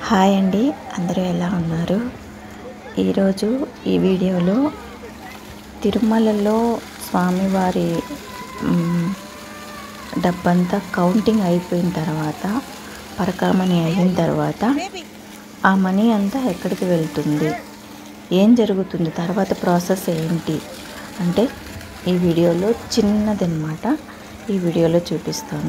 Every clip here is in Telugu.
హాయ్ అండి అందరూ ఎలా ఉన్నారు ఈరోజు ఈ వీడియోలో తిరుమలలో స్వామివారి మ్, డబ్బంతా కౌంటింగ్ అయిపోయిన తర్వాత పరకామణి అయిన తర్వాత ఆ మనీ అంతా ఎక్కడికి వెళ్తుంది ఏం జరుగుతుంది తర్వాత ప్రాసెస్ ఏంటి అంటే ఈ వీడియోలో చిన్నదన్నమాట ఈ వీడియోలో చూపిస్తాను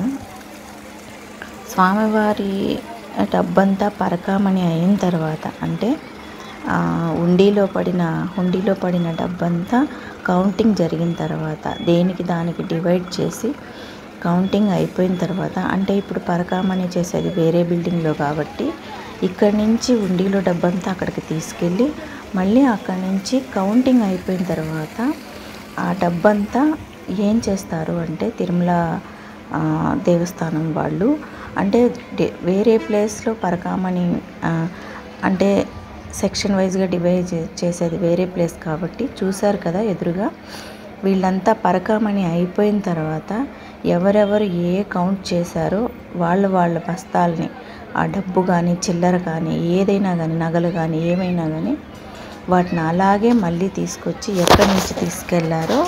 స్వామివారి డబ్బంతా పరకామణి అయిన తర్వాత అంటే ఆ, హుండీలో పడిన హుండీలో పడిన డబ్బంతా కౌంటింగ్ జరిగిన తర్వాత దేనికి దానికి డివైడ్ చేసి కౌంటింగ్ అయిపోయిన తర్వాత అంటే ఇప్పుడు పరకామణి చేసేది వేరే బిల్డింగ్లో కాబట్టి ఇక్కడి నుంచి హుండీలో డబ్బంతా అక్కడికి తీసుకెళ్ళి మళ్ళీ అక్కడి నుంచి కౌంటింగ్ అయిపోయిన తర్వాత ఆ డబ్బంతా ఏం చేస్తారు అంటే తిరుమల ఆ, దేవస్థానం వాళ్ళు అంటే డి- వేరే ప్లేస్లో పరకామణి ఆ, అంటే సెక్షన్ వైజ్గా డివైడ్ చే- చేసేది వేరే ప్లేస్ కాబట్టి చూశారు కదా ఎదురుగా వీళ్ళంతా పరకామణి అయిపోయిన తర్వాత ఎవరెవరు ఏ కౌంట్ చేశారో వాళ్ళ వాళ్ళ బస్తాల్ని ఆ డబ్బు కానీ చిల్లర కానీ ఏదైనా కానీ నగలు కానీ ఏమైనా కానీ వాటిని అలాగే మళ్ళీ తీసుకొచ్చి ఎక్కడి నుంచి తీసుకెళ్లారో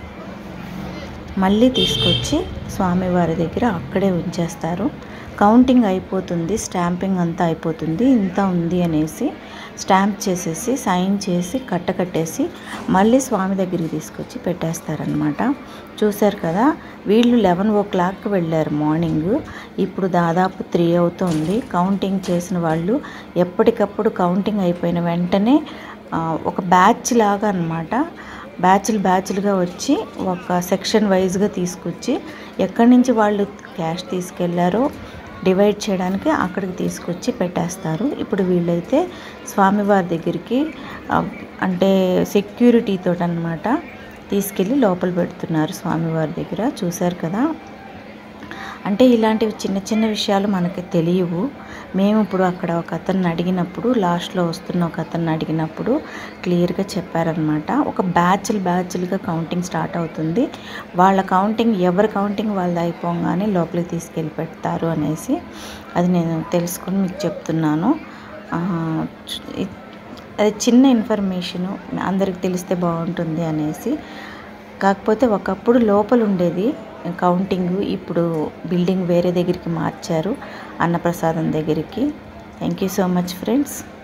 మళ్ళీ తీసుకొచ్చి స్వామివారి దగ్గర అక్కడే ఉంచేస్తారు కౌంటింగ్ అయిపోతుంది స్టాంపింగ్ అంతా అయిపోతుంది ఇంత ఉంది అనేసి స్టాంప్ చేసేసి సైన్ చేసి కట్టకట్టేసి మళ్ళీ స్వామి దగ్గరికి తీసుకొచ్చి పెట్టేస్తారనమాట చూశారు కదా వీళ్ళు లెవెన్ ఓ క్లాక్కి వెళ్ళారు మార్నింగ్ ఇప్పుడు దాదాపు త్రీ అవుతుంది కౌంటింగ్ చేసిన వాళ్ళు ఎప్పటికప్పుడు కౌంటింగ్ అయిపోయిన వెంటనే ఆ, ఒక బ్యాచ్ లాగా అనమాట బ్యాచ్లు బ్యాచ్లుగా వచ్చి ఒక సెక్షన్ వైజ్గా తీసుకొచ్చి ఎక్కడి నుంచి వాళ్ళు క్యాష్ తీసుకెళ్లారో డివైడ్ చేయడానికి అక్కడికి తీసుకొచ్చి పెట్టేస్తారు ఇప్పుడు వీళ్ళైతే స్వామివారి దగ్గరికి ఆ, అంటే సెక్యూరిటీతో అనమాట తీసుకెళ్ళి లోపల పెడుతున్నారు స్వామివారి దగ్గర చూశారు కదా అంటే ఇలాంటివి చిన్న చిన్న విషయాలు మనకి తెలియవు మేము ఇప్పుడు అక్కడ ఒక అతన్ని అడిగినప్పుడు లాస్ట్లో వస్తున్న ఒక అతన్ని అడిగినప్పుడు క్లియర్గా చెప్పారనమాట ఒక బ్యాచ్లు బ్యాచ్లుగా కౌంటింగ్ స్టార్ట్ అవుతుంది వాళ్ళ కౌంటింగ్ ఎవరి కౌంటింగ్ వాళ్ళది అయిపోగానే లోపలికి తీసుకెళ్ళి పెడతారు అనేసి అది నేను తెలుసుకొని మీకు చెప్తున్నాను ఆ, ఇ- అది చిన్న ఇన్ఫర్మేషను అందరికి తెలిస్తే బాగుంటుంది అనేసి కాకపోతే ఒకప్పుడు లోపల ఉండేది కౌంటింగ్ ఇప్పుడు బిల్డింగ్ వేరే దగ్గరికి మార్చారు అన్నప్రసాదం దగ్గరికి thank you so much friends